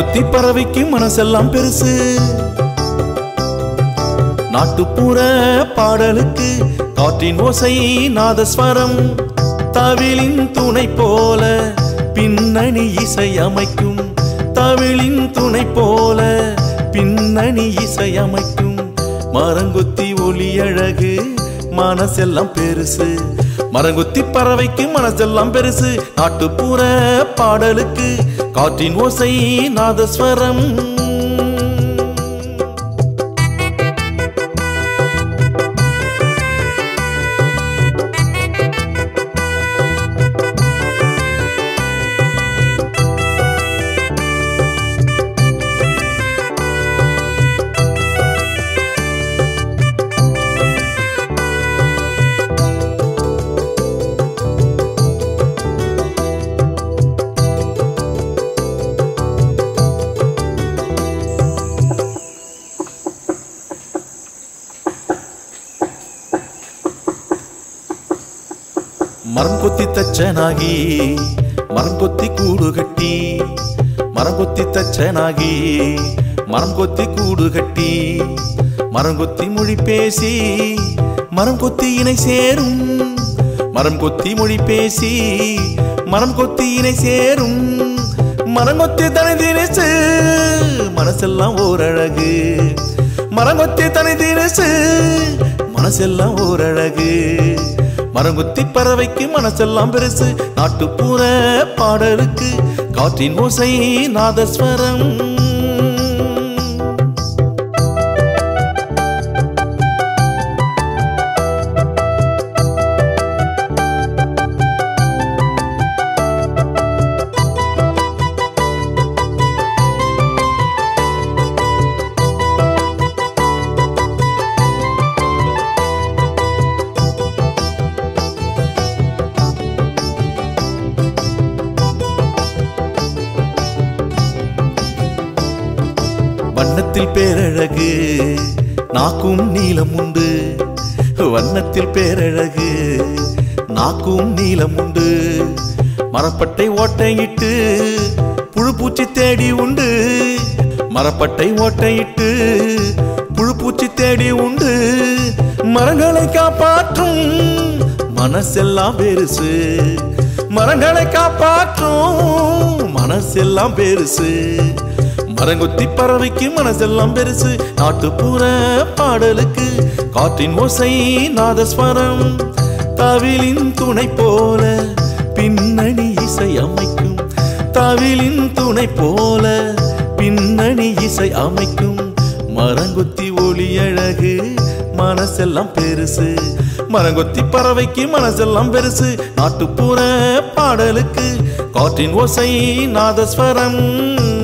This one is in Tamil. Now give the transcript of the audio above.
மரங்கொத்தி பறவைக்கு மனசெல்லாம் பெருசு நாட்டுப்புற பாடலுக்கு காற்றின் ஓசை நாதஸ்வரம் தவிழின் துணை போல பின்னணி இசை அமைக்கும் தவிழின் துணை போல பின்னணி இசை அமைக்கும் மரங்கொத்தி ஒளி அழகு மனசெல்லாம் பெருசு மரங்கொத்தி பறவைக்கு மனசெல்லாம் பெருசு நாட்டுப்புற பாடலுக்கு காற்றின் ஓசை நாதஸ்வரம் மரம் கொத்தி தச்சனாகி மரம் கொத்தி கூடு கட்டி மரம் கொத்தி தச்சனாகி மரம் கொத்தி கூடு கட்டி மரம் கொத்தி மொழி பேசி மரம் கொத்தி இணை சேரும் மரம் கொத்தி மொழி பேசி மரம் கொத்தி இணை சேரும் மரம் கொத்தி தனி தினசு மனசெல்லாம் ஓரழகு மரம் கொத்தி தனி தினசு மனசெல்லாம் ஓரழகு மரங்குத்தி பறவைக்கு மனசெல்லாம் பெருசு நாட்டுப்புற பாடலுக்கு காற்றின் ஓசை நாதஸ்வரம் வண்ணத்தில் பேரழகு நாக்கும் நீலம் உண்டு வண்ணத்தில் பேரழகு நாக்கும் நீலம் உண்டு மரப்பட்டை ஓட்டையிட்டு புழு பூச்சி தேடி உண்டு மரப்பட்டை ஓட்டையிட்டு புழு பூச்சி தேடி உண்டு மரங்களை காப்பாற்றும் மனசெல்லாம் பெருசு மரங்களை காப்பாற்றும் மனசெல்லாம் பெருசு மரங்கொத்தி பறவைக்கு மனசெல்லாம் பெருசு நாட்டுப்புற பாடலுக்கு காற்றின் ஓசை நாதஸ்வரம் தவிலின் துணை போல பின்னணி இசை அமைக்கும் தவிலின் துணை போல பின்னணி இசை அமைக்கும் மரங்கொத்தி ஒளி அழகு மனசெல்லாம் பெருசு மரங்கொத்தி பறவைக்கு மனசெல்லாம் பெருசு நாட்டுப்புற பாடலுக்கு காற்றின் ஓசை நாதஸ்வரம்